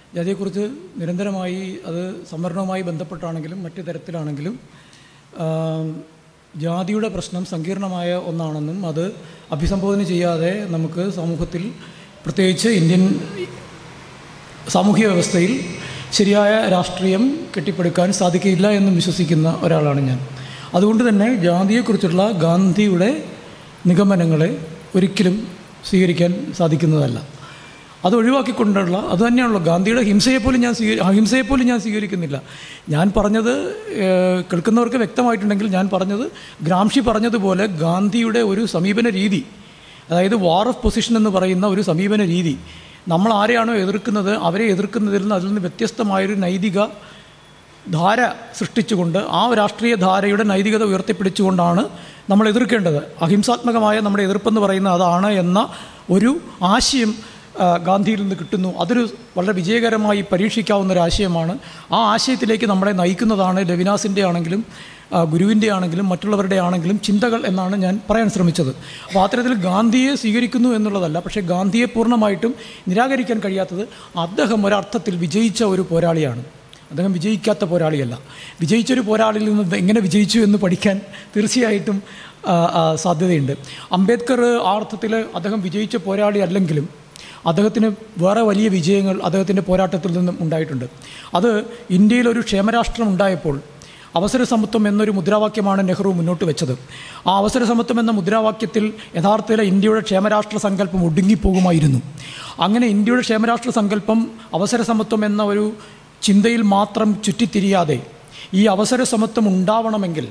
ജാതിയെക്കുറിച്ച് നിരന്തരമായി അത് സംവരണവുമായി ബന്ധപ്പെട്ടാണെങ്കിലും മറ്റു തരത്തിലാണെങ്കിലും ആം, ജാതിയുടെ പ്രശ്നം സങ്കീർണമായ ഒന്നാണെന്നും അത് അഭിസംബോധന ചെയ്യാതെ നമുക്ക് സമൂഹത്തിൽ പ്രത്യേകിച്ച് ഇന്ത്യൻ സാമൂഹിക വ്യവസ്ഥയിൽ ശരിയായ രാഷ്ട്രീയം കെട്ടിപ്പടുക്കാൻ സാധിക്കില്ല എന്നും വിശ്വസിക്കുന്ന ഒരാളാണ് ഞാൻ അതുകൊണ്ട് തന്നെ ജാതിയെക്കുറിച്ചുള്ള ഗാന്ധിയുടെ നിഗമനങ്ങളെ ഒരിക്കലും സ്വീകരിക്കാൻ സാധിക്കുന്നതല്ല അത് ഒഴിവാക്കിക്കൊണ്ടുള്ള അത് തന്നെയാണല്ലോ ഗാന്ധിയുടെ ഹിംസയെപ്പോലും ഞാൻ സ്വീകരി അഹിംസയെപ്പോലും ഞാൻ സ്വീകരിക്കുന്നില്ല ഞാൻ പറഞ്ഞത് ഏഹ്, കേൾക്കുന്നവർക്ക് വ്യക്തമായിട്ടുണ്ടെങ്കിൽ ഞാൻ പറഞ്ഞത് ഗ്രാംഷി പറഞ്ഞതുപോലെ ഗാന്ധിയുടെ ഒരു സമീപന രീതി അതായത് വാർ ഓഫ് പൊസിഷൻ എന്ന് പറയുന്ന ഒരു സമീപന രീതി നമ്മൾ ആരെയാണോ എതിർക്കുന്നത് അവരെ എതിർക്കുന്നതിൽ നിന്ന് അതിൽ നിന്ന് വ്യത്യസ്തമായൊരു നൈതിക ധാര സൃഷ്ടിച്ചുകൊണ്ട് ആ രാഷ്ട്രീയ ധാരയുടെ നൈതികത ഉയർത്തിപ്പിടിച്ചുകൊണ്ടാണ് നമ്മൾ എതിർക്കേണ്ടത് അഹിംസാത്മകമായ നമ്മുടെ എതിർപ്പെന്ന് പറയുന്ന അതാണ് എന്ന ഒരു ആശയം ആ, ഗാന്ധിയിൽ നിന്ന് കിട്ടുന്നു അതൊരു വളരെ വിജയകരമായി പരീക്ഷിക്കാവുന്ന ഒരു ആശയമാണ് ആ ആശയത്തിലേക്ക് നമ്മളെ നയിക്കുന്നതാണ് ലവിനാസിൻ്റെ ആണെങ്കിലും ആ, ഗുരുവിൻ്റെ ആണെങ്കിലും മറ്റുള്ളവരുടെ ആണെങ്കിലും ചിന്തകൾ എന്നാണ് ഞാൻ പറയാൻ ശ്രമിച്ചത് അപ്പോൾ അത്തരത്തിൽ ഗാന്ധിയെ സ്വീകരിക്കുന്നു എന്നുള്ളതല്ല പക്ഷേ ഗാന്ധിയെ പൂർണ്ണമായിട്ടും നിരാകരിക്കാൻ കഴിയാത്തത് അദ്ദേഹം ഒരർത്ഥത്തിൽ വിജയിച്ച ഒരു പോരാളിയാണ് അദ്ദേഹം വിജയിക്കാത്ത പോരാളിയല്ല വിജയിച്ചൊരു പോരാളിയിൽ നിന്ന് ഇത് എങ്ങനെ വിജയിച്ചു എന്ന് പഠിക്കാൻ തീർച്ചയായിട്ടും ആ, ആ, സാധ്യതയുണ്ട് അംബേദ്കർ ആ അർത്ഥത്തിൽ അദ്ദേഹം വിജയിച്ച പോരാളി അല്ലെങ്കിലും അദ്ദേഹത്തിന് വേറെ വലിയ വിജയങ്ങൾ അദ്ദേഹത്തിൻ്റെ പോരാട്ടത്തിൽ നിന്നും ഉണ്ടായിട്ടുണ്ട് അത് ഇന്ത്യയിലൊരു ക്ഷേമരാഷ്ട്രം ഉണ്ടായപ്പോൾ അവസര സമത്വം എന്നൊരു മുദ്രാവാക്യമാണ് നെഹ്റു മുന്നോട്ട് വെച്ചത് ആ അവസര സമത്വം എന്ന മുദ്രാവാക്യത്തിൽ യഥാർത്ഥത്തിൽ ഇന്ത്യയുടെ ക്ഷേമരാഷ്ട്ര സങ്കല്പം ഒടുങ്ങിപ്പോകുമായിരുന്നു അങ്ങനെ ഇന്ത്യയുടെ ക്ഷേമരാഷ്ട്ര സങ്കല്പം അവസര സമത്വം എന്ന ഒരു ചിന്തയിൽ മാത്രം ചുറ്റിത്തിരിയാതെ ഈ അവസര സമത്വം ഉണ്ടാവണമെങ്കിൽ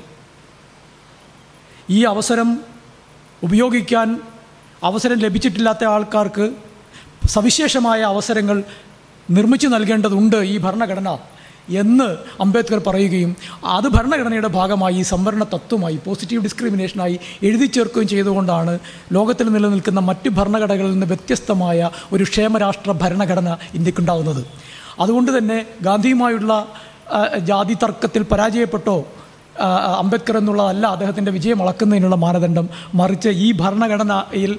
ഈ അവസരം ഉപയോഗിക്കാൻ അവസരം ലഭിച്ചിട്ടില്ലാത്ത ആൾക്കാർക്ക് സവിശേഷമായ അവസരങ്ങൾ നിർമ്മിച്ചു നൽകേണ്ടതുണ്ട് ഈ ഭരണഘടന എന്ന് അംബേദ്കർ പറയുകയും അത് ഭരണഘടനയുടെ ഭാഗമായി സംവരണ തത്വമായി പോസിറ്റീവ് ഡിസ്ക്രിമിനേഷനായി എഴുതി ചേർക്കുകയും ചെയ്തുകൊണ്ടാണ് ലോകത്തിൽ നിലനിൽക്കുന്ന മറ്റ് ഭരണഘടനകളിൽ നിന്ന് വ്യത്യസ്തമായ ഒരു ക്ഷേമരാഷ്ട്ര ഭരണഘടന ഇന്ത്യക്കുണ്ടാവുന്നത് അതുകൊണ്ട് തന്നെ ഗാന്ധിയുമായുള്ള ആ, ജാതി തർക്കത്തിൽ പരാജയപ്പെട്ടോ ആ, അംബേദ്കർ എന്നുള്ളതല്ല അദ്ദേഹത്തിൻ്റെ വിജയം അളക്കുന്നതിനുള്ള മാനദണ്ഡം മറിച്ച് ഈ ഭരണഘടനയിൽ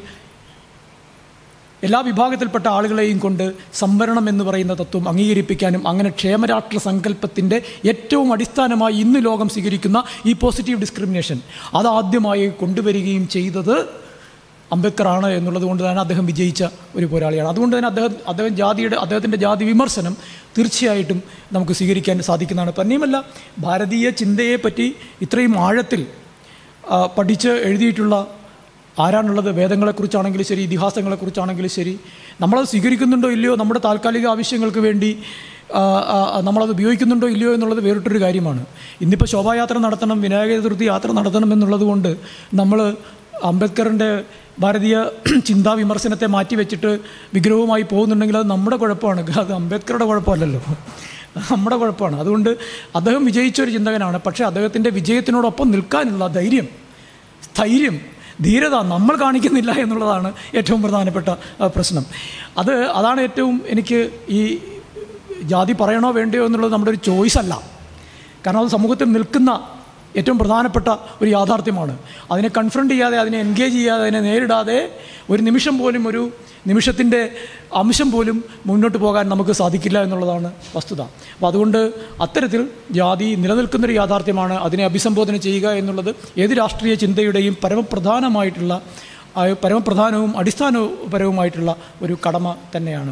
എല്ലാ വിഭാഗത്തിൽപ്പെട്ട ആളുകളെയും കൊണ്ട് സംവരണം എന്ന് പറയുന്ന തത്വം അംഗീകരിപ്പിക്കാനും അങ്ങനെ ക്ഷേമരാഷ്ട്ര സങ്കല്പത്തിൻ്റെ ഏറ്റവും അടിസ്ഥാനമായി ഇന്ന് ലോകം സ്വീകരിക്കുന്ന ഈ പോസിറ്റീവ് ഡിസ്ക്രിമിനേഷൻ അതാദ്യമായി കൊണ്ടുവരികയും ചെയ്തത് അംബേദ്കറാണ് എന്നുള്ളത് കൊണ്ട് തന്നെ അദ്ദേഹം വിജയിച്ച ഒരു പോരാളിയാണ് അതുകൊണ്ട് തന്നെ അദ്ദേഹം അദ്ദേഹം ജാതിയുടെ അദ്ദേഹത്തിൻ്റെ ജാതി വിമർശനം തീർച്ചയായിട്ടും നമുക്ക് സ്വീകരിക്കാൻ സാധിക്കുന്നതാണ് തന്നെയുമല്ല ഭാരതീയ ചിന്തയെ പറ്റി ഇത്രയും ആഴത്തിൽ ആ, പഠിച്ച് എഴുതിയിട്ടുള്ള ആരാണുള്ളത് വേദങ്ങളെക്കുറിച്ചാണെങ്കിലും ശരി ഇതിഹാസങ്ങളെക്കുറിച്ചാണെങ്കിലും ശരി നമ്മളത് സ്വീകരിക്കുന്നുണ്ടോ ഇല്ലയോ നമ്മുടെ താൽക്കാലിക ആവശ്യങ്ങൾക്ക് വേണ്ടി ആ, ആ, നമ്മളത് ഉപയോഗിക്കുന്നുണ്ടോ ഇല്ലയോ എന്നുള്ളത് വേറിട്ടൊരു കാര്യമാണ് ഇന്നിപ്പോൾ ശോഭായാത്ര നടത്തണം വിനായക ചതുർത്ഥി യാത്ര നടത്തണം എന്നുള്ളത് കൊണ്ട് നമ്മൾ അംബേദ്കറിൻ്റെ ഭാരതീയ ചിന്താ വിമർശനത്തെ മാറ്റിവെച്ചിട്ട് വിഗ്രഹവുമായി പോകുന്നുണ്ടെങ്കിൽ അത് നമ്മുടെ കുഴപ്പമാണ് അത് അംബേദ്കറുടെ കുഴപ്പമല്ലല്ലോ നമ്മുടെ കുഴപ്പമാണ് അതുകൊണ്ട് അദ്ദേഹം വിജയിച്ച ഒരു ചിന്തകനാണ് പക്ഷേ അദ്ദേഹത്തിൻ്റെ വിജയത്തിനോടൊപ്പം നിൽക്കാനുള്ള ധൈര്യം സ്ഥൈര്യം ധീരത നമ്മൾ കാണിക്കുന്നില്ല എന്നുള്ളതാണ് ഏറ്റവും പ്രധാനപ്പെട്ട ആ, പ്രശ്നം അത് അതാണ് ഏറ്റവും എനിക്ക് ഈ ജാതി പറയണോ വേണ്ടയോ എന്നുള്ളത് നമ്മുടെ ഒരു ചോയ്സ് അല്ല കാരണം അത് സമൂഹത്തിൽ നിൽക്കുന്ന ഏറ്റവും പ്രധാനപ്പെട്ട ഒരു യാഥാർത്ഥ്യമാണ് അതിനെ കൺഫ്രണ്ട് ചെയ്യാതെ അതിനെ എൻഗേജ് ചെയ്യാതെ അതിനെ നേരിടാതെ ഒരു നിമിഷം പോലും ഒരു നിമിഷത്തിൻ്റെ അംശം പോലും മുന്നോട്ട് പോകാൻ നമുക്ക് സാധിക്കില്ല എന്നുള്ളതാണ് വസ്തുത അപ്പോൾ അതുകൊണ്ട് അത്തരത്തിൽ ജാതി നിലനിൽക്കുന്നൊരു യാഥാർത്ഥ്യമാണ് അതിനെ അഭിസംബോധന ചെയ്യുക എന്നുള്ളത് ഏത് രാഷ്ട്രീയ ചിന്തയുടെയും പരമപ്രധാനമായിട്ടുള്ള ആ, പരമപ്രധാനവും അടിസ്ഥാനപരവുമായിട്ടുള്ള ഒരു കടമ തന്നെയാണ്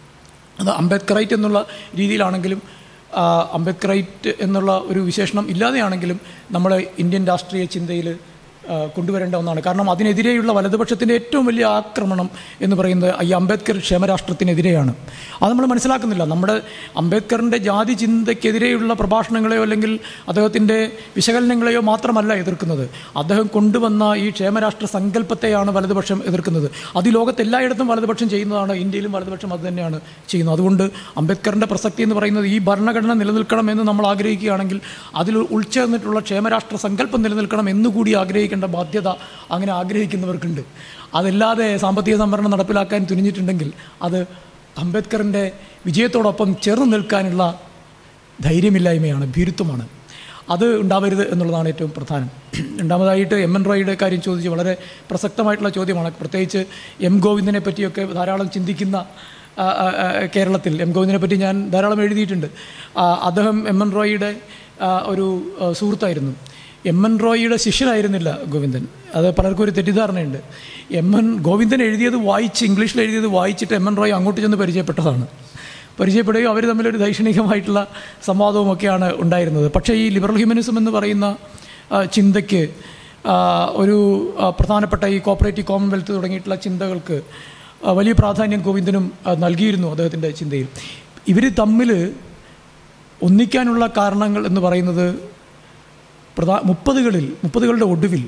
അത് അംബേദ്കറൈറ്റ് എന്നുള്ള രീതിയിലാണെങ്കിലും ആ, അംബേദ്കറൈറ്റ് എന്നുള്ള ഒരു വിശേഷണം ഇല്ലാതെയാണെങ്കിലും നമ്മൾ ഇന്ത്യൻ രാഷ്ട്രീയ ചിന്തയിൽ ആ, കൊണ്ടുവരേണ്ട ഒന്നാണ് കാരണം അതിനെതിരെയുള്ള വലതുപക്ഷത്തിൻ്റെ ഏറ്റവും വലിയ ആക്രമണം എന്ന് പറയുന്നത് ഈ അംബേദ്കർ ക്ഷേമരാഷ്ട്രത്തിനെതിരെയാണ് അത് നമ്മൾ മനസ്സിലാക്കുന്നില്ല നമ്മുടെ അംബേദ്കറിൻ്റെ ജാതി ചിന്തയ്ക്കെതിരെയുള്ള പ്രഭാഷണങ്ങളെയോ അല്ലെങ്കിൽ അദ്ദേഹത്തിൻ്റെ വിശകലനങ്ങളെയോ മാത്രമല്ല എതിർക്കുന്നത് അദ്ദേഹം കൊണ്ടുവന്ന ഈ ക്ഷേമരാഷ്ട്ര സങ്കല്പത്തെയാണ് വലതുപക്ഷം എതിർക്കുന്നത് അത് ഈ ലോകത്ത് എല്ലായിടത്തും വലതുപക്ഷം ചെയ്യുന്നതാണ് ഇന്ത്യയിലും വലതുപക്ഷം അത് തന്നെയാണ് ചെയ്യുന്നത് അതുകൊണ്ട് അംബേദ്കറിൻ്റെ പ്രസക്തി എന്ന് പറയുന്നത് ഈ ഭരണഘടന നിലനിൽക്കണം എന്ന് നമ്മൾ ആഗ്രഹിക്കുകയാണെങ്കിൽ അതിൽ ഉൾച്ചേർന്നിട്ടുള്ള ക്ഷേമരാഷ്ട്ര സങ്കല്പം നിലനിൽക്കണം എന്നുകൂടി ആഗ്രഹിക്കേണ്ട ബാധ്യത അങ്ങനെ ആഗ്രഹിക്കുന്നവർക്കുണ്ട് അതല്ലാതെ സാമ്പത്തിക സംവരണം നടപ്പിലാക്കാൻ തുനിഞ്ഞിട്ടുണ്ടെങ്കിൽ അത് അംബേദ്കറിൻ്റെ വിജയത്തോടൊപ്പം ചേർന്ന് നിൽക്കാനുള്ള ധൈര്യമില്ലായ്മയാണ് ഭീരുത്വമാണ് അത് ഉണ്ടാവരുത് എന്നുള്ളതാണ് ഏറ്റവും പ്രധാനം രണ്ടാമതായിട്ട് എം എൻ റോയുടെ കാര്യം ചോദിച്ച് വളരെ പ്രസക്തമായിട്ടുള്ള ചോദ്യമാണ് പ്രത്യേകിച്ച് എം ഗോവിന്ദനെ പറ്റിയൊക്കെ ധാരാളം ചിന്തിക്കുന്ന ആ, ആ, ആ, കേരളത്തിൽ എം ഗോവിന്ദനെ പറ്റി ഞാൻ ധാരാളം എഴുതിയിട്ടുണ്ട് ആ, അദ്ദേഹം എം എൻ റോയിയുടെ ആ, ഒരു ആ, സുഹൃത്തായിരുന്നു എം എൻ റോയിയുടെ ശിഷ്യനായിരുന്നില്ല ഗോവിന്ദൻ അത് പലർക്കും ഒരു തെറ്റിദ്ധാരണയുണ്ട് എം എൻ ഗോവിന്ദൻ എഴുതിയത് വായിച്ച് ഇംഗ്ലീഷിൽ എഴുതിയത് വായിച്ചിട്ട് എം എൻ റോയ് അങ്ങോട്ട് ചെന്ന് പരിചയപ്പെട്ടതാണ് പരിചയപ്പെടുകയും അവർ തമ്മിലൊരു ദൈക്ഷണികമായിട്ടുള്ള സംവാദവും ഒക്കെയാണ് ഉണ്ടായിരുന്നത് പക്ഷേ ഈ ലിബറൽ ഹ്യൂമനിസം എന്ന് പറയുന്ന ആ, ചിന്തയ്ക്ക് ആ, ഒരു ആ, പ്രധാനപ്പെട്ട ഈ കോപ്പറേറ്റീവ് കോമൺവെൽത്ത് തുടങ്ങിയിട്ടുള്ള ചിന്തകൾക്ക് ആ, വലിയ പ്രാധാന്യം ഗോവിന്ദനും ആ, നൽകിയിരുന്നു അദ്ദേഹത്തിൻ്റെ ചിന്തയിൽ ഇവർ തമ്മിൽ ഒന്നിക്കാനുള്ള കാരണങ്ങൾ എന്ന് പറയുന്നത് പ്രധാ മുപ്പതുകളിൽ മുപ്പതുകളുടെ ഒടുവിൽ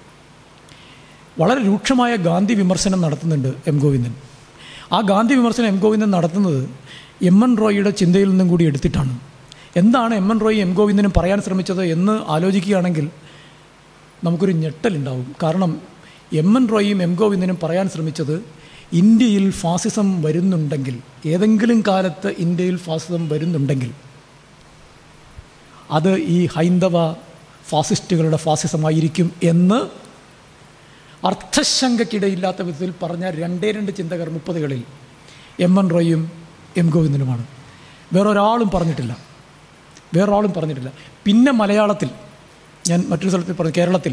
വളരെ രൂക്ഷമായ ഗാന്ധി വിമർശനം നടത്തുന്നുണ്ട് എം ഗോവിന്ദൻ ആ ഗാന്ധി വിമർശനം എം ഗോവിന്ദൻ നടത്തുന്നത് എം എൻ റോയിയുടെ ചിന്തയിൽ നിന്നും കൂടി എടുത്തിട്ടാണ് എന്താണ് എം എൻ റോയി എം ഗോവിന്ദനും പറയാൻ ശ്രമിച്ചത് എന്ന് ആലോചിക്കുകയാണെങ്കിൽ നമുക്കൊരു ഞെട്ടലുണ്ടാവും കാരണം എം എൻ റോയിയും എം ഗോവിന്ദനും പറയാൻ ശ്രമിച്ചത് ഇന്ത്യയിൽ ഫാസിസം വരുന്നുണ്ടെങ്കിൽ ഏതെങ്കിലും കാലത്ത് ഇന്ത്യയിൽ ഫാസിസം വരുന്നുണ്ടെങ്കിൽ അത് ഈ ഹൈന്ദവ ഫാസിസ്റ്റുകളുടെ ഫാസിസമായിരിക്കും എന്ന് അർത്ഥശങ്കയ്ക്കിടയില്ലാത്ത വിധത്തിൽ പറഞ്ഞ രണ്ടേ രണ്ട് ചിന്തകർ മുപ്പതുകളിൽ എം എൻ റോയും എം ഗോവിന്ദനുമാണ് വേറൊരാളും പറഞ്ഞിട്ടില്ല വേറൊരാളും പറഞ്ഞിട്ടില്ല പിന്നെ മലയാളത്തിൽ ഞാൻ മറ്റൊരു സ്ഥലത്തിൽ പറഞ്ഞു കേരളത്തിൽ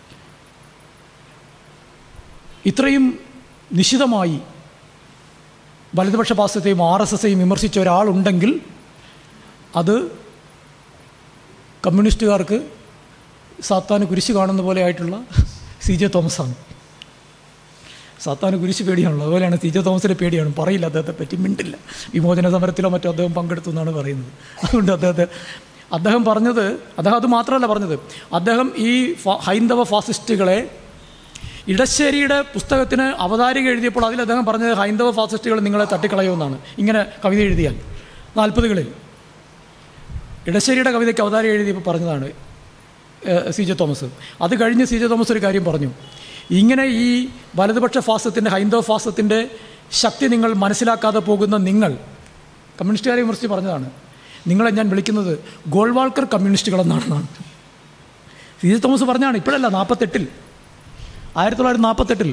ഇത്രയും നിശിതമായി വലതുപക്ഷ പാസ്യത്തെയും ആർ എസ് എസെയും വിമർശിച്ച ഒരാളുണ്ടെങ്കിൽ അത് കമ്മ്യൂണിസ്റ്റുകാർക്ക് സാത്താന് കുരിശ് കാണുന്ന പോലെ ആയിട്ടുള്ള സി ജെ തോമസാണ് സാത്താന് കുരിശ് പേടിയാണല്ലോ അതുപോലെയാണ് സി ജെ തോമസിൻ്റെ പേടിയാണ് പറയില്ല അദ്ദേഹത്തെ പറ്റി മിണ്ടില്ല വിമോചന സമരത്തിലോ മറ്റോ അദ്ദേഹം പങ്കെടുത്തു എന്നാണ് പറയുന്നത് അതുകൊണ്ട് അദ്ദേഹത്തെ അദ്ദേഹം പറഞ്ഞത് അദ്ദേഹം അത് മാത്രമല്ല പറഞ്ഞത് അദ്ദേഹം ഈ ഫ- ഹൈന്ദവ ഫാസിസ്റ്റുകളെ ഇടശ്ശേരിയുടെ പുസ്തകത്തിന് അവതാരിക എഴുതിയപ്പോൾ അതിൽ അദ്ദേഹം പറഞ്ഞത് ഹൈന്ദവ ഫാസിസ്റ്റുകൾ നിങ്ങളെ തട്ടിക്കളയുമെന്നാണ് ഇങ്ങനെ കവിത എഴുതിയാൽ നാൽപ്പതുകളിൽ ഇടശ്ശേരിയുടെ കവിതയ്ക്ക് അവതാരം എഴുതിയപ്പോൾ പറഞ്ഞതാണ് ഏഹ്, സി ജെ തോമസ് അത് കഴിഞ്ഞ് സി ജെ തോമസ് ഒരു കാര്യം പറഞ്ഞു ഇങ്ങനെ ഈ വലതുപക്ഷ ഫാസത്തിൻ്റെ ഹൈന്ദവ ഫാസത്തിൻ്റെ ശക്തി നിങ്ങൾ മനസ്സിലാക്കാതെ പോകുന്ന നിങ്ങൾ കമ്മ്യൂണിസ്റ്റുകാരെ വിമർശിച്ച് പറഞ്ഞതാണ് നിങ്ങളെ ഞാൻ വിളിക്കുന്നത് ഗോൾവാൾക്കർ കമ്മ്യൂണിസ്റ്റുകളെന്നാണെന്നാണ് സി ജെ തോമസ് പറഞ്ഞാണ് ഇപ്പോഴല്ല നാൽപ്പത്തെട്ടിൽ ആയിരത്തി തൊള്ളായിരത്തി നാൽപ്പത്തെട്ടിൽ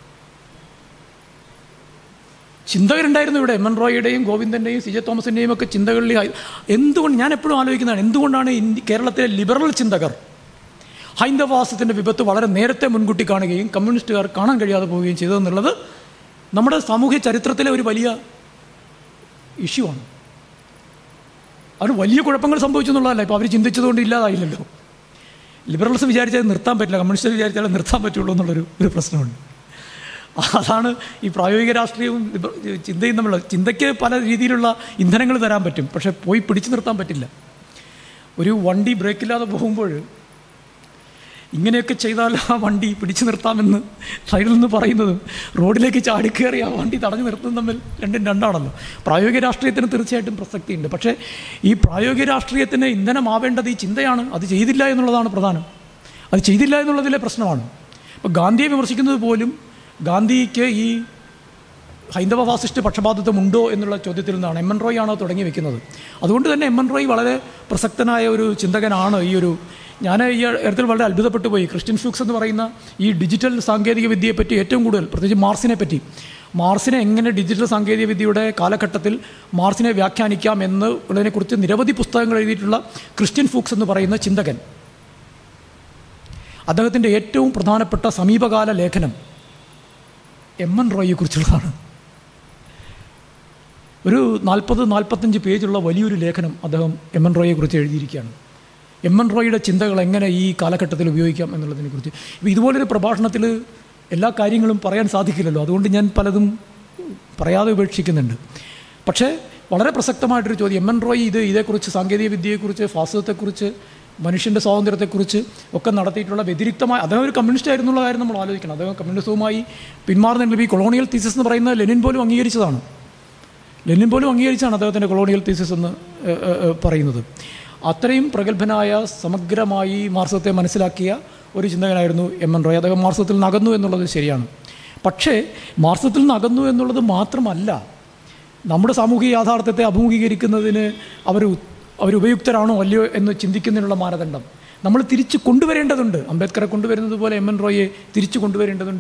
ചിന്തകരുണ്ടായിരുന്നു ഇവിടെ എം എൻ റോയുടെയും ഗോവിന്ദൻ്റെയും സി ജെ തോമസിൻ്റെയും ഒക്കെ ചിന്തകളിൽ ഹൈ- എന്തുകൊണ്ട് ഞാൻ എപ്പോഴും ആലോചിക്കുന്നതാണ് എന്തുകൊണ്ടാണ് ഇന്ത്യ കേരളത്തിലെ ലിബറൽ ചിന്തകർ ഹൈന്ദവാസത്തിൻ്റെ വിപത്ത് വളരെ നേരത്തെ മുൻകൂട്ടി കാണുകയും കമ്മ്യൂണിസ്റ്റുകാർ കാണാൻ കഴിയാതെ പോവുകയും ചെയ്തതെന്നുള്ളത് നമ്മുടെ സാമൂഹ്യ ചരിത്രത്തിലെ ഒരു വലിയ ഇഷ്യൂ ആണ് അതിന് വലിയ കുഴപ്പങ്ങൾ സംഭവിച്ചു എന്നുള്ളതല്ല ഇപ്പോൾ അവർ ചിന്തിച്ചതുകൊണ്ട് ഇല്ലാതായില്ലല്ലോ ലിബറൽസ് വിചാരിച്ചാൽ നിർത്താൻ പറ്റില്ല കമ്മ്യൂണിസ്റ്റ് വിചാരിച്ചാൽ നിർത്താൻ പറ്റുള്ളൂ എന്നുള്ളൊരു ഒരു പ്രശ്നമുണ്ട് അതാണ് ഈ പ്രായോഗിക രാഷ്ട്രീയവും ലിബ- ചിന്തയും തമ്മിലുള്ള ചിന്തയ്ക്ക് പല രീതിയിലുള്ള ഇന്ധനങ്ങൾ തരാൻ പറ്റും പക്ഷേ പോയി പിടിച്ചു നിർത്താൻ പറ്റില്ല ഒരു വണ്ടി ബ്രേക്കില്ലാതെ പോകുമ്പോൾ ഇങ്ങനെയൊക്കെ ചെയ്താൽ ആ വണ്ടി പിടിച്ചു നിർത്താമെന്ന് സൈഡിൽ നിന്ന് പറയുന്നതും റോഡിലേക്ക് ചാടിക്കയറി ആ വണ്ടി തടഞ്ഞു നിർത്തുന്നതും തമ്മിൽ രണ്ടും രണ്ടാണല്ലോ പ്രായോഗിക രാഷ്ട്രീയത്തിന് തീർച്ചയായിട്ടും പ്രസക്തിയുണ്ട് പക്ഷേ ഈ പ്രായോഗിക രാഷ്ട്രീയത്തിന് ഇന്ധനമാവേണ്ടത് ഈ ചിന്തയാണ് അത് ചെയ്തില്ല എന്നുള്ളതാണ് പ്രധാനം അത് ചെയ്തില്ല എന്നുള്ളതിലെ പ്രശ്നമാണ് ഇപ്പോൾ ഗാന്ധിയെ വിമർശിക്കുന്നത് പോലും ഗാന്ധിക്ക് ഈ ഹൈന്ദവ ഫാസിസ്റ്റ് പക്ഷപാതിത്വമുണ്ടോ എന്നുള്ള ചോദ്യത്തിൽ നിന്നാണ് എം എൻ റോയ് ആണ് അത് തുടങ്ങി വെക്കുന്നത് അതുകൊണ്ട് തന്നെ എം എൻ റോയ് വളരെ പ്രസക്തനായ ഒരു ചിന്തകനാണ് ഈ ഒരു ഞാൻ ഈ ഇടത്തിൽ വളരെ അത്ഭുതപ്പെട്ടു പോയി ക്രിസ്ത്യൻ ഫ്യൂക്സ് എന്ന് പറയുന്ന ഈ ഡിജിറ്റൽ സാങ്കേതിക വിദ്യയെപ്പറ്റി ഏറ്റവും കൂടുതൽ പ്രത്യേകിച്ച് മാർസിനെ പറ്റി മാർസിനെ എങ്ങനെ ഡിജിറ്റൽ സാങ്കേതിക വിദ്യയുടെ കാലഘട്ടത്തിൽ മാർസിനെ വ്യാഖ്യാനിക്കാം എന്ന് ഉള്ളതിനെക്കുറിച്ച് നിരവധി പുസ്തകങ്ങൾ എഴുതിയിട്ടുള്ള ക്രിസ്ത്യൻ ഫൂക്സ് എന്ന് പറയുന്ന ചിന്തകൻ അദ്ദേഹത്തിൻ്റെ ഏറ്റവും പ്രധാനപ്പെട്ട സമീപകാല ലേഖനം എം എൻ റോയിയെക്കുറിച്ചുള്ളതാണ് ഒരു നാൽപ്പത് നാൽപ്പത്തഞ്ച് പേജുള്ള വലിയൊരു ലേഖനം അദ്ദേഹം എം എൻ റോയെക്കുറിച്ച് എഴുതിയിരിക്കുകയാണ് എം എൻ റോയുടെ ചിന്തകൾ എങ്ങനെ ഈ കാലഘട്ടത്തിൽ ഉപയോഗിക്കാം എന്നുള്ളതിനെക്കുറിച്ച് ഇപ്പോൾ ഇതുപോലൊരു പ്രഭാഷണത്തിൽ എല്ലാ കാര്യങ്ങളും പറയാൻ സാധിക്കില്ലല്ലോ അതുകൊണ്ട് ഞാൻ പലതും പറയാതെ ഉപേക്ഷിക്കുന്നുണ്ട് പക്ഷേ വളരെ പ്രസക്തമായിട്ടൊരു ചോദ്യം എം എൻ റോയ് ഇത് ഇതേക്കുറിച്ച് സാങ്കേതിക വിദ്യയെക്കുറിച്ച് ഫാസിസത്തെക്കുറിച്ച് മനുഷ്യൻ്റെ സ്വാതന്ത്ര്യത്തെക്കുറിച്ച് ഒക്കെ നടത്തിയിട്ടുള്ള വ്യതിരിക്തമായ അദ്ദേഹം ഒരു കമ്മ്യൂണിസ്റ്റ് ആയിരുന്നുള്ള കാര്യം നമ്മൾ ആലോചിക്കണം അദ്ദേഹം കമ്മ്യൂണിസവുമായി പിന്മാറുന്നതിൽ ഈ കൊളോണിയൽ തീസിസ് എന്ന് പറയുന്നത് ലെനിൻ പോലും അംഗീകരിച്ചതാണ് ലെനിൻ പോലും അംഗീകരിച്ചാണ് അദ്ദേഹത്തിൻ്റെ കൊളോണിയൽ തീസിസ് എന്ന് ഏഹ്, ഏഹ്, ഏഹ്, പറയുന്നത് അത്രയും പ്രഗത്ഭനായ സമഗ്രമായി മാർസത്തെ മനസ്സിലാക്കിയ ഒരു ചിന്തകനായിരുന്നു എം എൻ റോയ് അദ്ദേഹം മാർസത്തിൽ നിന്ന് അകന്നു എന്നുള്ളത് ശരിയാണ് പക്ഷേ മാർസത്തിൽ നിന്ന് അകന്നു എന്നുള്ളത് മാത്രമല്ല നമ്മുടെ സാമൂഹിക യാഥാർത്ഥ്യത്തെ അഭിമുഖീകരിക്കുന്നതിന് അവർ അവർ ഉപയുക്തരാണോ അല്ലയോ എന്ന് ചിന്തിക്കുന്നതിനുള്ള മാനദണ്ഡം നമ്മൾ തിരിച്ചു കൊണ്ടുവരേണ്ടതുണ്ട് അംബേദ്കറെ കൊണ്ടുവരുന്നത് പോലെ എം എൻ റോയെ തിരിച്ചു കൊണ്ടുവരേണ്ടതുണ്ട്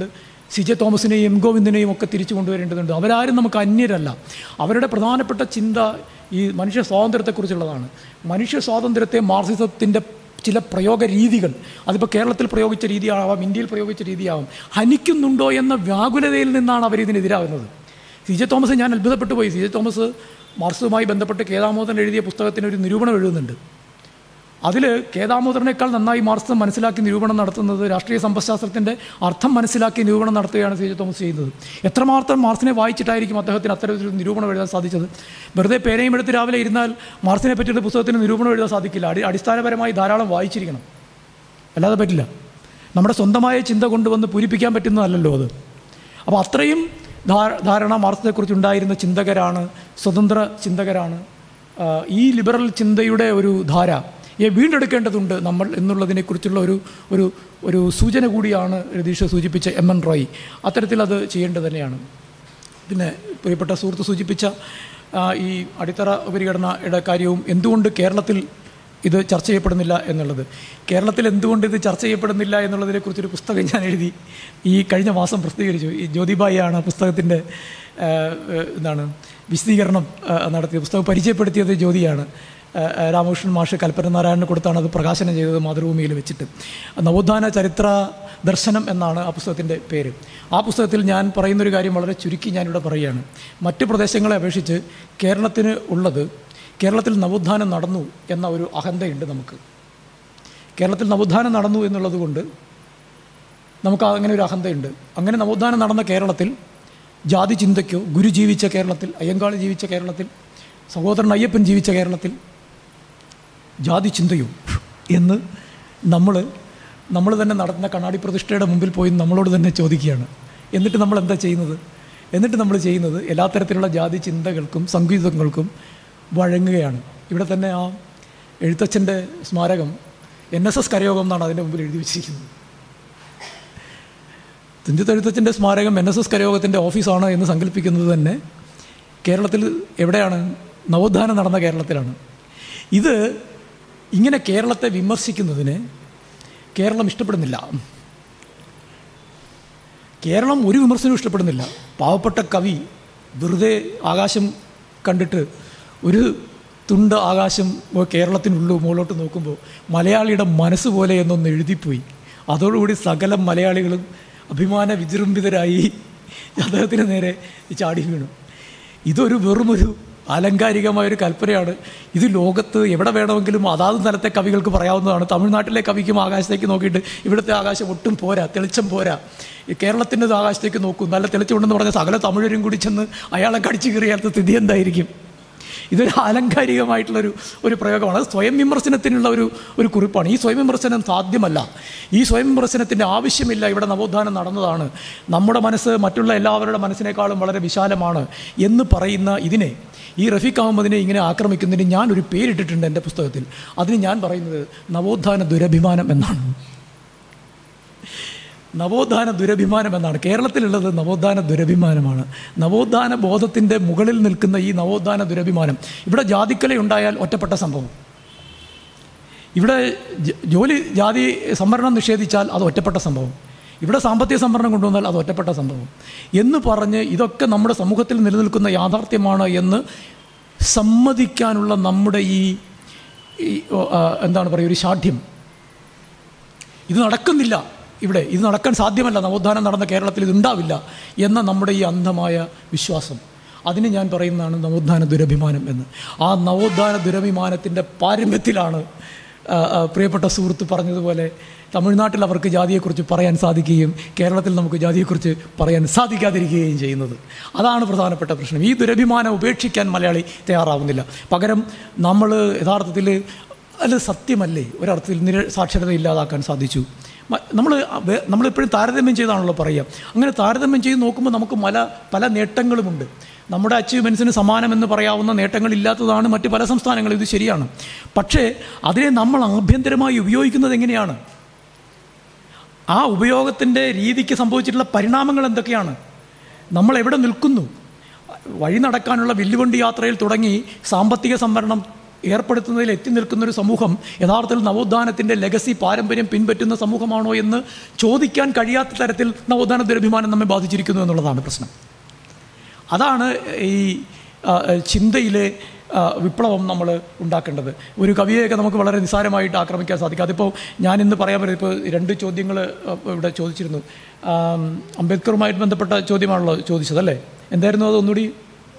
സി ജെ തോമസിനെയും എം ഗോവിന്ദനെയും ഒക്കെ തിരിച്ചു കൊണ്ടുവരേണ്ടതുണ്ട് അവരാരും നമുക്ക് അന്യരല്ല അവരുടെ പ്രധാനപ്പെട്ട ചിന്ത ഈ മനുഷ്യ സ്വാതന്ത്ര്യത്തെക്കുറിച്ചുള്ളതാണ് മനുഷ്യ സ്വാതന്ത്ര്യത്തെ മാർസിസത്തിൻ്റെ ചില പ്രയോഗ രീതികൾ അതിപ്പോൾ കേരളത്തിൽ പ്രയോഗിച്ച രീതിയാവാം ഇന്ത്യയിൽ പ്രയോഗിച്ച രീതിയാവാം ഹനിക്കുന്നുണ്ടോ എന്ന വ്യാകുലതയിൽ നിന്നാണ് അവരിതിനെതിരാകുന്നത് സി ജെ തോമസ് ഞാൻ അത്ഭുതപ്പെട്ടു പോയി സി ജെ തോമസ് മാർക്സുമായി ബന്ധപ്പെട്ട് കേദാമോദൻ എഴുതിയ പുസ്തകത്തിന് ഒരു നിരൂപണം എഴുതുന്നുണ്ട് അതിൽ കേദാമോദറിനേക്കാൾ നന്നായി മാർക്സ് മനസ്സിലാക്കി നിരൂപണം നടത്തുന്നത് രാഷ്ട്രീയ സമ്പദ്ശാസ്ത്രത്തിൻ്റെ അർത്ഥം മനസ്സിലാക്കി നിരൂപണം നടത്തുകയാണ് സി ജെ തോമസ് ചെയ്യുന്നത് എത്രമാത്രം മാർക്സിനെ വായിച്ചിട്ടായിരിക്കും അദ്ദേഹത്തിന് അത്തരത്തിലൊരു നിരൂപണം എഴുതാൻ സാധിച്ചത് വെറുതെ പേനയും എടുത്ത് രാവിലെ ഇരുന്നാൽ മാർക്സിനെ പറ്റിയുള്ള പുസ്തകത്തിന് നിരൂപണം എഴുതാൻ സാധിക്കില്ല അടി അടിസ്ഥാനപരമായി ധാരാളം വായിച്ചിരിക്കണം അല്ലാതെ പറ്റില്ല നമ്മുടെ സ്വന്തമായ ചിന്ത കൊണ്ടുവന്ന് പൂരിപ്പിക്കാൻ പറ്റുന്നതല്ലല്ലോ അത് അപ്പോൾ അത്രയും ധാ- ധാരണ മാർക്സത്തെക്കുറിച്ച് ഉണ്ടായിരുന്ന ചിന്തകരാണ് സ്വതന്ത്ര ചിന്തകരാണ് ആ, ഈ ലിബറൽ ചിന്തയുടെ ഒരു ധാര യെ വീണ്ടെടുക്കേണ്ടതുണ്ട് നമ്മൾ എന്നുള്ളതിനെക്കുറിച്ചുള്ള ഒരു ഒരു ഒരു സൂചന കൂടിയാണ് രതീഷ് സൂചിപ്പിച്ച എം എൻ റോയ് അത്തരത്തിൽ അത് ചെയ്യേണ്ടത് തന്നെയാണ് പിന്നെ പ്രിയപ്പെട്ട സുഹൃത്ത് സൂചിപ്പിച്ച ആ, ഈ അടിത്തറ ഉപരിഘടനയുടെ കാര്യവും എന്തുകൊണ്ട് കേരളത്തിൽ ഇത് ചർച്ച ചെയ്യപ്പെടുന്നില്ല എന്നുള്ളത് കേരളത്തിൽ എന്തുകൊണ്ട് ഇത് ചർച്ച ചെയ്യപ്പെടുന്നില്ല എന്നുള്ളതിനെക്കുറിച്ചൊരു പുസ്തകം ഞാൻ എഴുതി ഈ കഴിഞ്ഞ മാസം പ്രസിദ്ധീകരിച്ചു ഈ ജ്യോതിബായിയാണ് ആ പുസ്തകത്തിൻ്റെ ആ, ആ, എന്താണ് വിശദീകരണം ആ, നടത്തിയത് പുസ്തകം പരിചയപ്പെടുത്തിയത് ജ്യോതിയാണ് ആ, ആ, രാമകൃഷ്ണൻ മാഷ് കൽപ്പന നാരായണന് കൊടുത്താണ് അത് പ്രകാശനം ചെയ്തത് മാതൃഭൂമിയിൽ വെച്ചിട്ട് നവോത്ഥാന ചരിത്ര ദർശനം എന്നാണ് ആ പുസ്തകത്തിൻ്റെ പേര് ആ പുസ്തകത്തിൽ ഞാൻ പറയുന്നൊരു കാര്യം വളരെ ചുരുക്കി ഞാനിവിടെ പറയുകയാണ് മറ്റ് പ്രദേശങ്ങളെ അപേക്ഷിച്ച് കേരളത്തിന് ഉള്ളത് കേരളത്തിൽ നവോത്ഥാനം നടന്നു എന്ന ഒരു അഹന്തയുണ്ട് നമുക്ക് കേരളത്തിൽ നവോത്ഥാനം നടന്നു എന്നുള്ളത് കൊണ്ട് നമുക്ക് അങ്ങനെ ഒരു അഹന്തയുണ്ട് അങ്ങനെ നവോത്ഥാനം നടന്ന കേരളത്തിൽ ജാതി ചിന്തയ്ക്കോ ഗുരു ജീവിച്ച കേരളത്തിൽ അയ്യങ്കാളി ജീവിച്ച കേരളത്തിൽ സഹോദരൻ അയ്യപ്പൻ ജീവിച്ച കേരളത്തിൽ ജാതി ചിന്തയോ എന്ന് നമ്മൾ നമ്മൾ തന്നെ നടത്തുന്ന കണ്ണാടി പ്രതിഷ്ഠയുടെ മുമ്പിൽ പോയി നമ്മളോട് തന്നെ ചോദിക്കുകയാണ് എന്നിട്ട് നമ്മൾ എന്താ ചെയ്യുന്നത് എന്നിട്ട് നമ്മൾ ചെയ്യുന്നത് എല്ലാ തരത്തിലുള്ള ജാതി ചിന്തകൾക്കും സംഗീതങ്ങൾക്കും വഴങ്ങുകയാണ് ഇവിടെ തന്നെ ആ എഴുത്തച്ഛൻ്റെ സ്മാരകം എൻ എസ് എസ് കരയോഗം എന്നാണ് അതിൻ്റെ മുമ്പിൽ എഴുതി വെച്ചിരിക്കുന്നത് തുഞ്ചത്ത് എഴുത്തച്ഛൻ്റെ സ്മാരകം എൻ എസ് എസ് കരയോഗത്തിൻ്റെ ഓഫീസാണ് എന്ന് സങ്കല്പിക്കുന്നത് തന്നെ കേരളത്തിൽ എവിടെയാണ് നവോത്ഥാനം നടന്ന കേരളത്തിലാണ് ഇത് ഇങ്ങനെ കേരളത്തെ വിമർശിക്കുന്നതിന് കേരളം ഇഷ്ടപ്പെടുന്നില്ല കേരളം ഒരു വിമർശനവും ഇഷ്ടപ്പെടുന്നില്ല പാവപ്പെട്ട കവി വെറുതെ ആകാശം കണ്ടിട്ട് ഒരു തുണ്ട് ആകാശം കേരളത്തിനുള്ളൂ മുകളിലോട്ട് നോക്കുമ്പോൾ മലയാളിയുടെ മനസ്സ് പോലെ എന്നൊന്ന് എഴുതിപ്പോയി അതോടുകൂടി സകല മലയാളികളും അഭിമാന വിജൃംഭിതരായി അദ്ദേഹത്തിന് നേരെ ചാടി വീണു ഇതൊരു വെറുമൊരു ആലങ്കാരികമായൊരു കൽപ്പനയാണ് ഇത് ലോകത്ത് എവിടെ വേണമെങ്കിലും അതാത് സ്ഥലത്തെ കവികൾക്ക് പറയാവുന്നതാണ് തമിഴ്നാട്ടിലെ കവിക്കും ആകാശത്തേക്ക് നോക്കിയിട്ട് ഇവിടുത്തെ ആകാശം ഒട്ടും പോരാ തെളിച്ചം പോരാ ഈ കേരളത്തിൻ്റെ ആകാശത്തേക്ക് നോക്കൂ നല്ല തെളിച്ചമുണ്ടെന്ന് പറഞ്ഞ സകല തമിഴരും കൂടി ചെന്ന് അയാളെ കടിച്ചു കയറിയാത്ത സ്ഥിതി എന്തായിരിക്കും ഇതൊരു ആലങ്കാരികമായിട്ടുള്ളൊരു ഒരു പ്രയോഗമാണ് അത് സ്വയം വിമർശനത്തിനുള്ള ഒരു ഒരു കുറിപ്പാണ് ഈ സ്വയം വിമർശനം സാധ്യമല്ല ഈ സ്വയം വിമർശനത്തിൻ്റെ ആവശ്യമില്ല ഇവിടെ നവോത്ഥാനം നടന്നതാണ് നമ്മുടെ മനസ്സ് മറ്റുള്ള എല്ലാവരുടെ മനസ്സിനേക്കാളും വളരെ വിശാലമാണ് എന്ന് പറയുന്ന ഇതിനെ ഈ റഫീഖ് അഹമ്മദിനെ ഇങ്ങനെ ആക്രമിക്കുന്നതിന് ഞാൻ ഒരു പേരിട്ടിട്ടുണ്ട് എൻ്റെ പുസ്തകത്തിൽ അതിന് ഞാൻ പറയുന്നത് നവോത്ഥാന ദുരഭിമാനം എന്നാണ് നവോത്ഥാന ദുരഭിമാനം എന്നാണ് കേരളത്തിലുള്ളത് നവോത്ഥാന ദുരഭിമാനമാണ് നവോത്ഥാന ബോധത്തിൻ്റെ മുകളിൽ നിൽക്കുന്ന ഈ നവോത്ഥാന ദുരഭിമാനം ഇവിടെ ജാതിക്കല ഉണ്ടായാൽ ഒറ്റപ്പെട്ട സംഭവം ഇവിടെ ജ- ജോലി ജാതി സംവരണം നിഷേധിച്ചാൽ അത് ഒറ്റപ്പെട്ട സംഭവം ഇവിടെ സാമ്പത്തിക സംവരണം കൊണ്ടുവന്നാൽ അത് ഒറ്റപ്പെട്ട സംഭവം എന്ന് പറഞ്ഞ് ഇതൊക്കെ നമ്മുടെ സമൂഹത്തിൽ നിലനിൽക്കുന്ന യാഥാർത്ഥ്യമാണ് എന്ന് സമ്മതിക്കാനുള്ള നമ്മുടെ ഈ ഈ, ഓ, ആ, എന്താണ് പറയുക ഒരു ശാഠ്യം ഇത് നടക്കുന്നില്ല ഇവിടെ ഇത് നടക്കാൻ സാധ്യമല്ല നവോത്ഥാനം നടന്ന കേരളത്തിൽ ഇത് ഉണ്ടാവില്ല എന്ന നമ്മുടെ ഈ അന്ധമായ വിശ്വാസം അതിന് ഞാൻ പറയുന്നതാണ് നവോത്ഥാന ദുരഭിമാനം എന്ന് ആ നവോത്ഥാന ദുരഭിമാനത്തിൻ്റെ പാരമ്യത്തിലാണ് ആ, ആ, പ്രിയപ്പെട്ട സുഹൃത്ത് പറഞ്ഞതുപോലെ തമിഴ്നാട്ടിൽ അവർക്ക് ജാതിയെക്കുറിച്ച് പറയാൻ സാധിക്കുകയും കേരളത്തിൽ നമുക്ക് ജാതിയെക്കുറിച്ച് പറയാൻ സാധിക്കാതിരിക്കുകയും ചെയ്യുന്നത് അതാണ് പ്രധാനപ്പെട്ട പ്രശ്നം ഈ ദുരഭിമാനം ഉപേക്ഷിക്കാൻ മലയാളി തയ്യാറാവുന്നില്ല പകരം നമ്മൾ യഥാർത്ഥത്തിൽ അത് സത്യമല്ലേ ഒരർത്ഥത്തിൽ നിര സാക്ഷരത ഇല്ലാതാക്കാൻ സാധിച്ചു നമ്മൾ നമ്മളെപ്പോഴും താരതമ്യം ചെയ്താണല്ലോ പറയുക അങ്ങനെ താരതമ്യം ചെയ്ത് നോക്കുമ്പോൾ നമുക്ക് പല പല നേട്ടങ്ങളുമുണ്ട് നമ്മുടെ അച്ചീവ്മെൻറ്റ്സിന് സമാനമെന്ന് പറയാവുന്ന നേട്ടങ്ങളില്ലാത്തതാണ് മറ്റ് പല സംസ്ഥാനങ്ങളും ഇത് ശരിയാണ് പക്ഷേ അതിനെ നമ്മൾ ആഭ്യന്തരമായി ഉപയോഗിക്കുന്നത് എങ്ങനെയാണ് ആ ഉപയോഗത്തിൻ്റെ രീതിക്ക് സംഭവിച്ചിട്ടുള്ള പരിണാമങ്ങൾ എന്തൊക്കെയാണ് നമ്മൾ എവിടെ നിൽക്കുന്നു വഴി നടക്കാനുള്ള വില്ലുവണ്ടി യാത്രയിൽ തുടങ്ങി സാമ്പത്തിക സംവരണം ഏർപ്പെടുത്തുന്നതിൽ എത്തി നിൽക്കുന്ന ഒരു സമൂഹം യഥാർത്ഥത്തിൽ നവോത്ഥാനത്തിൻ്റെ ലെഗസി പാരമ്പര്യം പിൻപറ്റുന്ന സമൂഹമാണോ എന്ന് ചോദിക്കാൻ കഴിയാത്ത തരത്തിൽ നവോത്ഥാന ദുരഭിമാനം നമ്മെ ബാധിച്ചിരിക്കുന്നു എന്നുള്ളതാണ് പ്രശ്നം അതാണ് ഈ ആ, ചിന്തയിലെ ആ, വിപ്ലവം നമ്മൾ ഉണ്ടാക്കേണ്ടത് ഒരു കവിയെയൊക്കെ നമുക്ക് വളരെ നിസ്സാരമായിട്ട് ആക്രമിക്കാൻ സാധിക്കും അതിപ്പോൾ ഞാൻ ഇന്ന് പറയാൻ പറ്റും ഇപ്പോൾ രണ്ട് ചോദ്യങ്ങൾ ഇവിടെ ചോദിച്ചിരുന്നു ആം, അംബേദ്കറുമായിട്ട് ബന്ധപ്പെട്ട ചോദ്യമാണല്ലോ ചോദിച്ചത് അല്ലേ എന്തായിരുന്നു അത് ഒന്നുകൂടി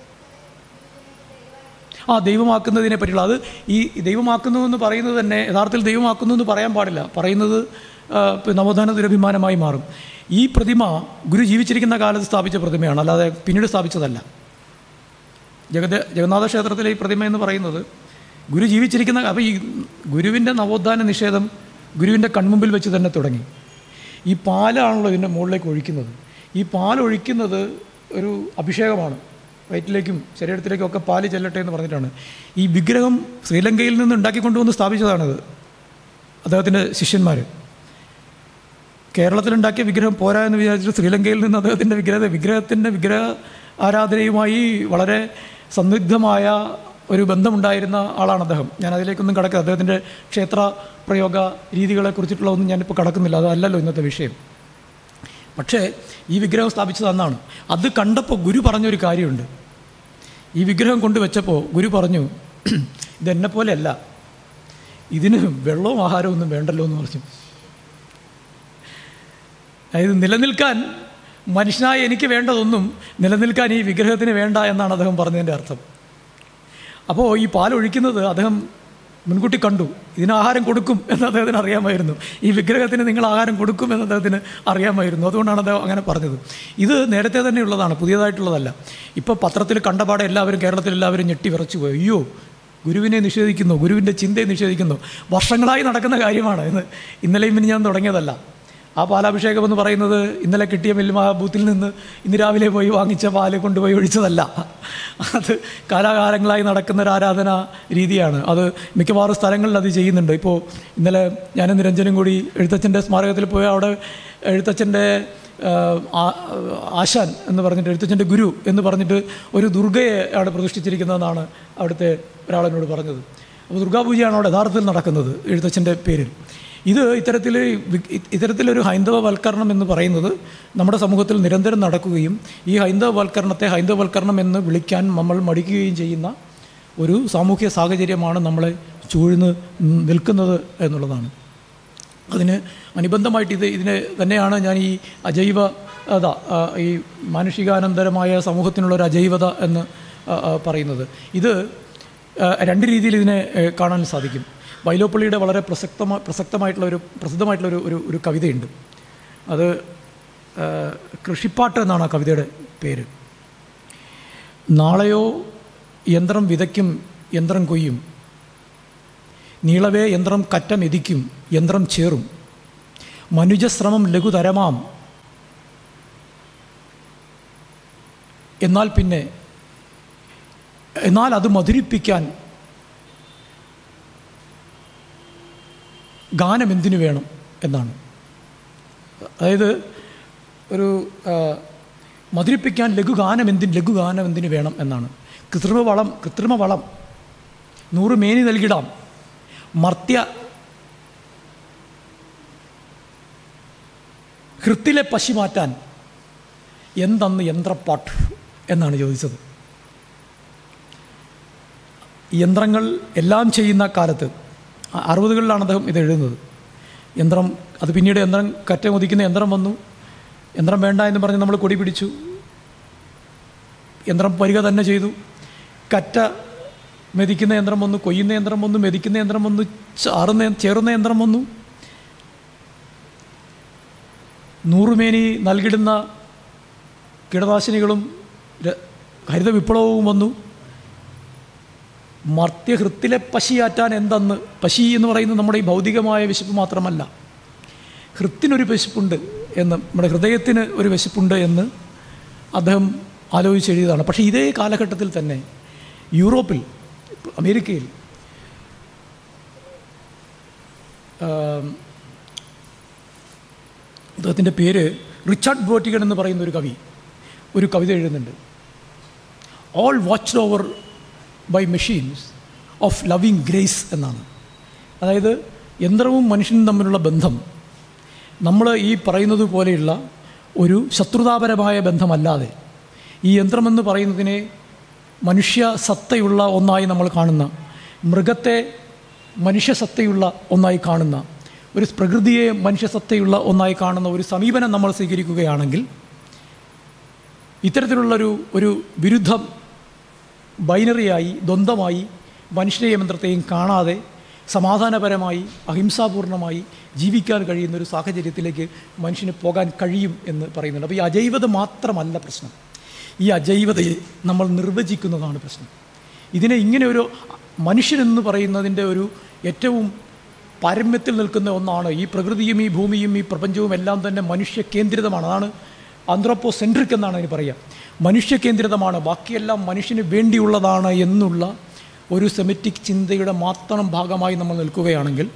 ആ ദൈവമാക്കുന്നതിനെ പറ്റിയുള്ള അത് ഈ ദൈവമാക്കുന്നു എന്ന് പറയുന്നത് തന്നെ യഥാർത്ഥത്തിൽ ദൈവമാക്കുന്നു എന്ന് പറയാൻ പാടില്ല പറയുന്നത് ആ, ഇപ്പം നവോത്ഥാന ദുരഭിമാനമായി മാറും ഈ പ്രതിമ ഗുരു ജീവിച്ചിരിക്കുന്ന കാലത്ത് സ്ഥാപിച്ച പ്രതിമയാണ് അല്ലാതെ പിന്നീട് സ്ഥാപിച്ചതല്ല ജഗത ജഗന്നാഥ ക്ഷേത്രത്തിലെ ഈ പ്രതിമ എന്ന് പറയുന്നത് ഗുരു ജീവിച്ചിരിക്കുന്ന അപ്പോൾ ഈ ഗുരുവിൻ്റെ നവോത്ഥാന നിഷേധം ഗുരുവിൻ്റെ കൺമുമ്പിൽ വെച്ച് തന്നെ തുടങ്ങി ഈ പാലാണല്ലോ ഇതിൻ്റെ മുകളിലേക്ക് ഒഴിക്കുന്നത് ഈ പാൽ ഒഴിക്കുന്നത് ഒരു അഭിഷേകമാണ് വയറ്റിലേക്കും ശരീരത്തിലേക്കും ഒക്കെ പാല് ചെല്ലട്ടെ എന്ന് പറഞ്ഞിട്ടാണ് ഈ വിഗ്രഹം ശ്രീലങ്കയിൽ നിന്ന് ഉണ്ടാക്കിക്കൊണ്ടുവന്ന് സ്ഥാപിച്ചതാണിത് അദ്ദേഹത്തിൻ്റെ ശിഷ്യന്മാർ കേരളത്തിലുണ്ടാക്കിയ വിഗ്രഹം പോരാ എന്ന് വിചാരിച്ചിട്ട് ശ്രീലങ്കയിൽ നിന്ന് അദ്ദേഹത്തിൻ്റെ വിഗ്രഹ വിഗ്രഹത്തിൻ്റെ വിഗ്രഹ ആരാധനയുമായി വളരെ സന്നിഗ്ധമായ ഒരു ബന്ധമുണ്ടായിരുന്ന ആളാണ് അദ്ദേഹം ഞാൻ അതിലേക്കൊന്നും കടക്കുക അദ്ദേഹത്തിൻ്റെ ക്ഷേത്ര പ്രയോഗ രീതികളെ കുറിച്ചിട്ടുള്ള ഒന്നും ഞാനിപ്പോൾ കടക്കുന്നില്ല അതല്ലല്ലോ ഇന്നത്തെ വിഷയം പക്ഷേ ഈ വിഗ്രഹം സ്ഥാപിച്ചത് അന്നാണ് അത് കണ്ടപ്പോൾ ഗുരു പറഞ്ഞൊരു കാര്യമുണ്ട് ഈ വിഗ്രഹം കൊണ്ടുവച്ചപ്പോൾ ഗുരു പറഞ്ഞു ഇതെന്നെ പോലെയല്ല ഇതിന് വെള്ളവും ആഹാരവും ഒന്നും വേണ്ടല്ലോ എന്ന് പറഞ്ഞു അതായത് നിലനിൽക്കാൻ മനുഷ്യനായ എനിക്ക് വേണ്ടതൊന്നും നിലനിൽക്കാൻ ഈ വിഗ്രഹത്തിന് വേണ്ട എന്നാണ് അദ്ദേഹം പറഞ്ഞതിൻ്റെ അർത്ഥം അപ്പോൾ ഈ പാലൊഴിക്കുന്നത് അദ്ദേഹം മുൻകൂട്ടി കണ്ടു ഇതിന് ആഹാരം കൊടുക്കും എന്ന് അദ്ദേഹത്തിന് അറിയാമായിരുന്നു ഈ വിഗ്രഹത്തിന് നിങ്ങൾ ആഹാരം കൊടുക്കും എന്ന് അദ്ദേഹത്തിന് അറിയാമായിരുന്നു അതുകൊണ്ടാണ് അദ്ദേഹം അങ്ങനെ പറഞ്ഞത് ഇത് നേരത്തെ തന്നെ ഉള്ളതാണ് പുതിയതായിട്ടുള്ളതല്ല ഇപ്പോൾ പത്രത്തിൽ കണ്ടപാടെ എല്ലാവരും കേരളത്തിൽ എല്ലാവരും ഞെട്ടി വിറച്ചു പോയി അയ്യോ ഗുരുവിനെ നിഷേധിക്കുന്നു ഗുരുവിൻ്റെ ചിന്തയെ നിഷേധിക്കുന്നു വർഷങ്ങളായി നടക്കുന്ന കാര്യമാണ് എന്ന് ഇന്നലെയും പിന്നെ ഞാൻ തുടങ്ങിയതല്ല ആ പാലാഭിഷേകം എന്ന് പറയുന്നത് ഇന്നലെ കിട്ടിയ മിൽമ ബൂത്തിൽ നിന്ന് ഇന്ന് രാവിലെ പോയി വാങ്ങിച്ച പാല് കൊണ്ടുപോയി ഒഴിച്ചതല്ല അത് കാലാകാലങ്ങളായി നടക്കുന്ന ഒരു ആരാധന രീതിയാണ് അത് മിക്കവാറും സ്ഥലങ്ങളിൽ അത് ചെയ്യുന്നുണ്ട് ഇപ്പോൾ ഇന്നലെ ഞാനും നിരഞ്ജനും കൂടി എഴുത്തച്ഛൻ്റെ സ്മാരകത്തിൽ പോയി അവിടെ എഴുത്തച്ഛൻ്റെ ആശാൻ എന്ന് പറഞ്ഞിട്ട് എഴുത്തച്ഛൻ്റെ ഗുരു എന്ന് പറഞ്ഞിട്ട് ഒരു ദുർഗയെ അവിടെ പ്രതിഷ്ഠിച്ചിരിക്കുന്നതെന്നാണ് അവിടുത്തെ ഒരാളെന്നോട് പറഞ്ഞത് അപ്പോൾ ദുർഗാപൂജയാണ് അവിടെ യഥാർത്ഥത്തിൽ നടക്കുന്നത് എഴുത്തച്ഛൻ്റെ പേരിൽ ഇത് ഇത്തരത്തിൽ ഇത്തരത്തിലൊരു ഹൈന്ദവവൽക്കരണം എന്ന് പറയുന്നത് നമ്മുടെ സമൂഹത്തിൽ നിരന്തരം നടക്കുകയും ഈ ഹൈന്ദവവൽക്കരണത്തെ ഹൈന്ദവവൽക്കരണം എന്ന് വിളിക്കാൻ നമ്മൾ മടിക്കുകയും ചെയ്യുന്ന ഒരു സാമൂഹ്യ സാഹചര്യമാണ് നമ്മളെ ചൂഴ്ന്ന് നിൽക്കുന്നത് എന്നുള്ളതാണ് അതിന് അനുബന്ധമായിട്ട് ഇത് ഇതിനെ തന്നെയാണ് ഞാൻ ഈ അജൈവ അത ഈ മാനുഷികാനന്തരമായ സമൂഹത്തിനുള്ള ഒരു അജൈവത എന്ന് പറയുന്നത് ഇത് രണ്ട് രീതിയിൽ ഇതിനെ കാണാൻ സാധിക്കും വൈലോപ്പള്ളിയുടെ വളരെ പ്രസക്തമായ പ്രസക്തമായിട്ടുള്ള ഒരു പ്രസിദ്ധമായിട്ടുള്ള ഒരു ഒരു ഒരു കവിതയുണ്ട് അത് കൃഷിപ്പാട്ട് എന്നാണ് ആ കവിതയുടെ പേര് നാളെയോ യന്ത്രം വിതയ്ക്കും യന്ത്രം കൊയ്യും നീളവേ യന്ത്രം കറ്റമെതിക്കും യന്ത്രം ചേറും മനുജശ്രമം ലഘുതരമാം എന്നാൽ പിന്നെ എന്നാൽ അത് മധുരിപ്പിക്കാൻ ഗാനം എന്തിനു വേണം എന്നാണ് അതായത് ഒരു മധുരിപ്പിക്കാൻ ലഘുഗാനം എന്തിന് ലഘുഗാനം എന്തിനു വേണം എന്നാണ് കൃത്രിമ വളം കൃത്രിമ വളം നൂറ് മേനി നൽകിടാം മർത്യ ഹൃത്തിലെ പശി മാറ്റാൻ എന്തെന്ന് യന്ത്രപ്പാട്ട് എന്നാണ് ചോദിച്ചത് യന്ത്രങ്ങൾ എല്ലാം ചെയ്യുന്ന കാലത്ത് അറുപതുകളിലാണ് അദ്ദേഹം ഇത് എഴുതുന്നത് യന്ത്രം അത് പിന്നീട് യന്ത്രം കറ്റമുദിക്കുന്ന യന്ത്രം വന്നു യന്ത്രം വേണ്ട എന്ന് പറഞ്ഞ് നമ്മൾ കൊടി പിടിച്ചു യന്ത്രം വരിക തന്നെ ചെയ്തു കറ്റ മെതിക്കുന്ന യന്ത്രം വന്നു കൊയ്യുന്ന യന്ത്രം വന്നു മെതിക്കുന്ന യന്ത്രം വന്നു ചാറുന്ന ചേറുന്ന യന്ത്രം വന്നു നൂറുമേനി നൽകിടുന്ന കീടനാശിനികളും ഹരിത വിപ്ലവവും വന്നു മർത്യഹൃത്തിലെ പശിയാറ്റാൻ എന്തെന്ന് പശി എന്ന് പറയുന്നത് നമ്മുടെ ഈ ഭൗതികമായ വിശപ്പ് മാത്രമല്ല ഹൃത്തിനൊരു വിശപ്പുണ്ട് എന്ന് നമ്മുടെ ഹൃദയത്തിന് ഒരു വിശപ്പുണ്ട് എന്ന് അദ്ദേഹം ആലോചിച്ചെഴുതിയതാണ് പക്ഷേ ഇതേ കാലഘട്ടത്തിൽ തന്നെ യൂറോപ്പിൽ അമേരിക്കയിൽ അദ്ദേഹത്തിൻ്റെ പേര് റിച്ചാർഡ് ബ്രോട്ടിഗൺ എന്ന് പറയുന്ന ഒരു കവി ഒരു കവിത എഴുതുന്നുണ്ട് all watched over by machines, of loving grace എന്നാണ് അതായത് യന്ത്രവും മനുഷ്യനും തമ്മിലുള്ള ബന്ധം നമ്മൾ ഈ പറയുന്നത് പോലെയുള്ള ഒരു ശത്രുതാപരമായ ബന്ധമല്ലാതെ ഈ യന്ത്രമെന്ന് പറയുന്നതിനെ മനുഷ്യ സത്തയുള്ള ഒന്നായി നമ്മൾ കാണുന്ന മൃഗത്തെ മനുഷ്യ സത്തയുള്ള ഒന്നായി കാണുന്ന ഒരു പ്രകൃതിയെ മനുഷ്യ സത്തയുള്ള ഒന്നായി കാണുന്ന ഒരു സമീപനം നമ്മൾ സ്വീകരിക്കുകയാണെങ്കിൽ ഇത്തരത്തിലുള്ളൊരു ഒരു വിരുദ്ധം ബൈനറിയായി ദ്വന്ദ്വമായി മനുഷ്യനെയും യന്ത്രത്തെയും കാണാതെ സമാധാനപരമായി അഹിംസാപൂർണമായി ജീവിക്കാൻ കഴിയുന്ന ഒരു സാഹചര്യത്തിലേക്ക് മനുഷ്യന് പോകാൻ കഴിയും എന്ന് പറയുന്നുണ്ട് അപ്പോൾ ഈ അജൈവത മാത്രമല്ല പ്രശ്നം ഈ അജൈവതയെ നമ്മൾ നിർവചിക്കുന്നതാണ് പ്രശ്നം ഇതിനെ ഇങ്ങനെ ഒരു മനുഷ്യനെന്ന് പറയുന്നതിൻ്റെ ഒരു ഏറ്റവും പാരമ്യത്തിൽ നിൽക്കുന്ന ഒന്നാണ് ഈ പ്രകൃതിയും ഈ ഭൂമിയും ഈ പ്രപഞ്ചവും എല്ലാം തന്നെ മനുഷ്യ കേന്ദ്രിതമാണ് അതാണ് ആന്ത്രോപ്പോ സെൻട്രിക് എന്നാണ് അതിന് പറയുക മനുഷ്യ കേന്ദ്രിതമാണ് ബാക്കിയെല്ലാം മനുഷ്യന് വേണ്ടിയുള്ളതാണ് എന്നുള്ള ഒരു സെമിറ്റിക് ചിന്തയുടെ മാത്രം ഭാഗമായി നമ്മൾ നിൽക്കുകയാണെങ്കിൽ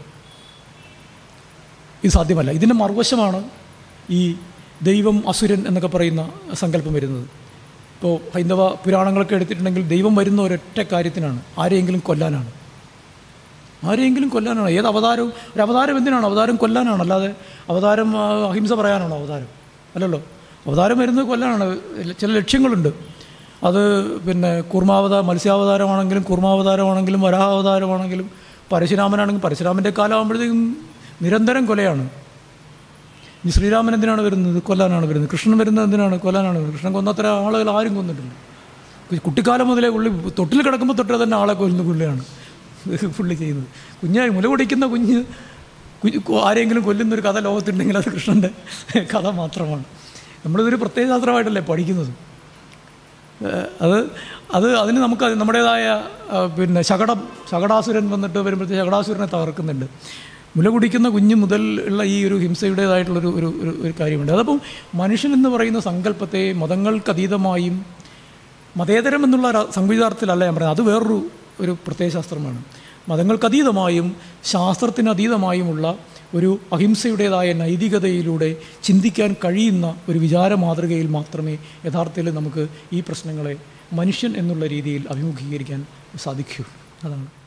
ഇത് സാധ്യമല്ല ഇതിൻ്റെ മറുവശമാണ് ഈ ദൈവം അസുരൻ എന്നൊക്കെ പറയുന്ന സങ്കല്പം വരുന്നത് ഇപ്പോൾ ഹൈന്ദവ പുരാണങ്ങളൊക്കെ എടുത്തിട്ടുണ്ടെങ്കിൽ ദൈവം വരുന്ന ഒരൊറ്റ കാര്യത്തിനാണ് ആരെയെങ്കിലും കൊല്ലാനാണ് ആരെയെങ്കിലും കൊല്ലാനാണ് ഏത് അവതാരവും ഒരു അവതാരം എന്തിനാണ് അവതാരം കൊല്ലാനാണ് അല്ലാതെ അവതാരം ആ, അഹിംസ പറയാനാണോ അവതാരം അല്ലല്ലോ അവതാരം വരുന്നത് കൊല്ലാനാണ് ചില ലക്ഷ്യങ്ങളുണ്ട് അത് പിന്നെ കൂർമാവതാ മത്സ്യാവതാരമാണെങ്കിലും കൂർമാവതാരമാണെങ്കിലും വരാഹാവതാരമാണെങ്കിലും പരശുരാമനാണെങ്കിലും പരശുരാമൻ്റെ കാലമാകുമ്പോഴത്തേക്കും നിരന്തരം കൊലയാണ് ഇനി ശ്രീരാമൻ എന്തിനാണ് വരുന്നത് കൊല്ലാനാണ് വരുന്നത് കൃഷ്ണൻ വരുന്നത് എന്തിനാണ് കൊല്ലാനാണ് വരുന്നത് കൃഷ്ണൻ കൊന്നത്ര ആളുകൾ ആരും കൊന്നിട്ടില്ല കു- കുട്ടിക്കാലം മുതലേ പുള്ളി തൊട്ടിൽ കിടക്കുമ്പോൾ തൊട്ടേ തന്നെ ആളെ കൊല്ലുന്ന പുള്ളിയാണ് പുള്ളി ചെയ്യുന്നത് കുഞ്ഞായി മുല പൊടിക്കുന്ന കുഞ്ഞ് കുഞ്ഞ് കൊ- ആരെങ്കിലും കൊല്ലുന്ന ഒരു കഥ ലോകത്തുണ്ടെങ്കിൽ അത് കൃഷ്ണൻ്റെ കഥ മാത്രമാണ് നമ്മളിതൊരു പ്രത്യയശാസ്ത്രമായിട്ടല്ലേ പഠിക്കുന്നത് ഏഹ് അത് അത് അതിന് നമുക്ക് അത് നമ്മുടേതായ ആ, പിന്നെ ശകടം ശകടാസുരൻ വന്നിട്ട് വരുമ്പോഴത്തേക്ക് ശകടാസുരനെ തകർക്കുന്നുണ്ട് മുല കുടിക്കുന്ന കുഞ്ഞ് മുതൽ ഉള്ള ഈ ഒരു ഹിംസയുടേതായിട്ടുള്ളൊരു ഒരു ഒരു ഒരു കാര്യമുണ്ട് അതപ്പം മനുഷ്യൻ എന്ന് പറയുന്ന സങ്കല്പത്തെ മതങ്ങൾക്കതീതമായും മതേതരം എന്നുള്ള ഒരു സംവിധാനത്തിലല്ല ഞാൻ പറയുന്നത് അത് വേറൊരു ഒരു പ്രത്യയശാസ്ത്രമാണ് മതങ്ങൾക്കതീതമായും ശാസ്ത്രത്തിനതീതമായുമുള്ള ഒരു അഹിംസയുടേതായ നൈതികതയിലൂടെ ചിന്തിക്കാൻ കഴിയുന്ന ഒരു വിചാര മാതൃകയിൽ മാത്രമേ യഥാർത്ഥത്തിൽ നമുക്ക് ഈ പ്രശ്നങ്ങളെ മനുഷ്യൻ എന്നുള്ള രീതിയിൽ അഭിമുഖീകരിക്കാൻ സാധിക്കൂ അതാണ്